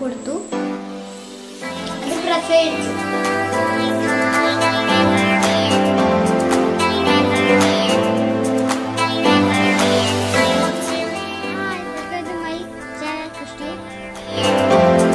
കൊടുത്തു അത് പ്രസവിച്ചു Hi, welcome to my channel, Christy.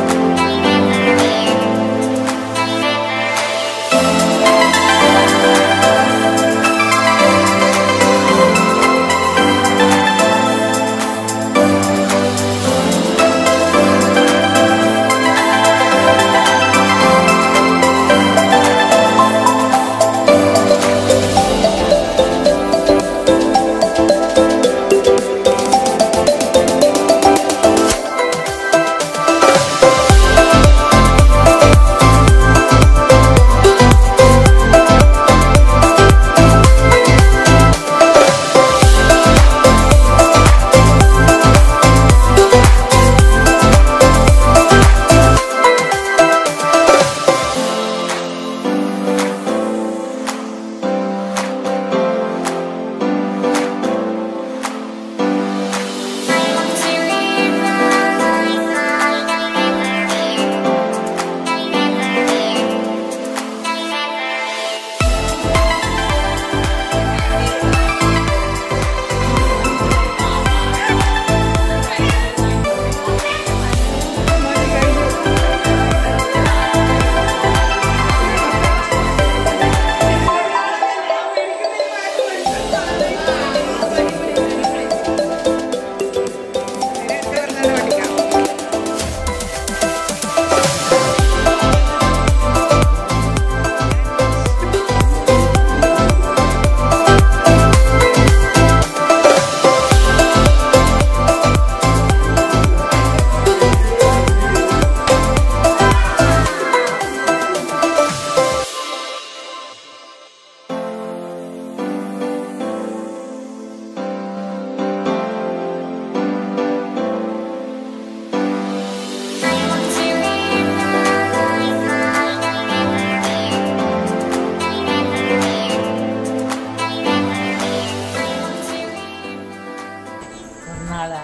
നാളെ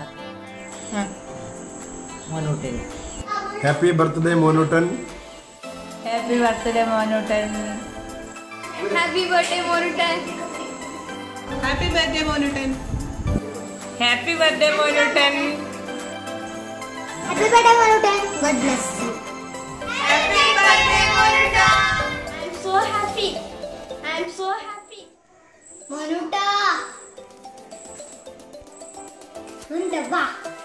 മോനൂട്ടിന് happy birthday Monuttan happy birthday Monuttan Happy birthday, Morutan. Happy birthday Monuttan happy birthday Monuttan Happy birthday, Morutan. God bless you. Happy birthday, Morutan. I'm so happy. I'm so happy. Moruta. ഉണ്ട് വാ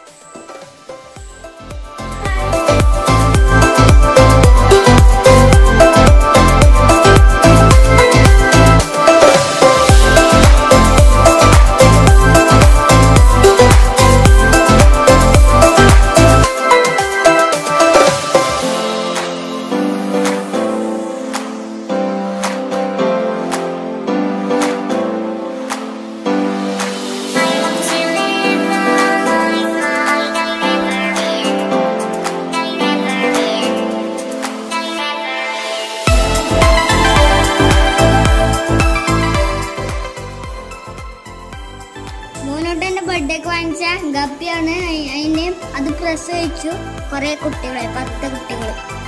മോനോട്ടന്റെ ബർത്ത്ഡേക്ക് വാങ്ങിച്ച ഗപ്പിയാണ് അയി- അതിന് അത് പ്രസവിച്ചു കുറെ കുട്ടികളെ പത്ത് കുട്ടികൾ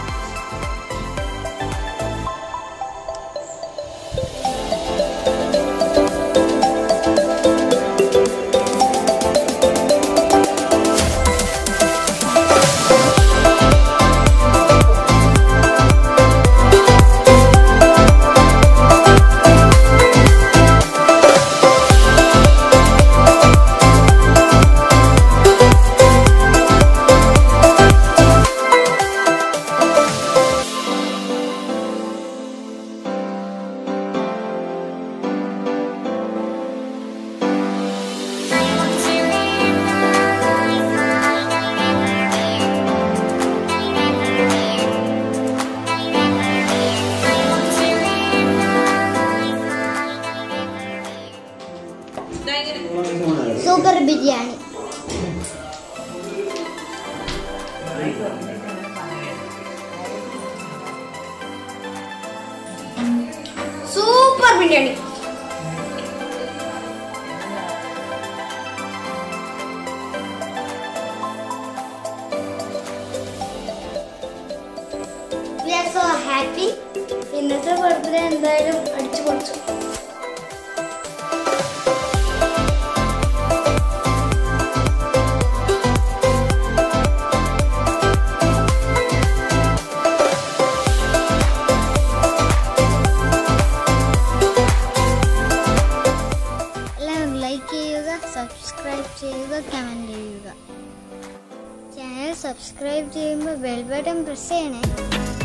super biryani super biryani are so happy ഇന്നത്തെ ബർത്ത്ഡേ എന്തായാലും അടിച്ചു പൊളിച്ചു എല്ലാവരും ലൈക്ക് ചെയ്യുക സബ്സ്ക്രൈബ് ചെയ്യുക കമൻറ്റ് ചെയ്യുക ചാനൽ സബ്സ്ക്രൈബ് ചെയ്യുമ്പോൾ ബെൽ ബട്ടൺ പ്രസ് ചെയ്യണേ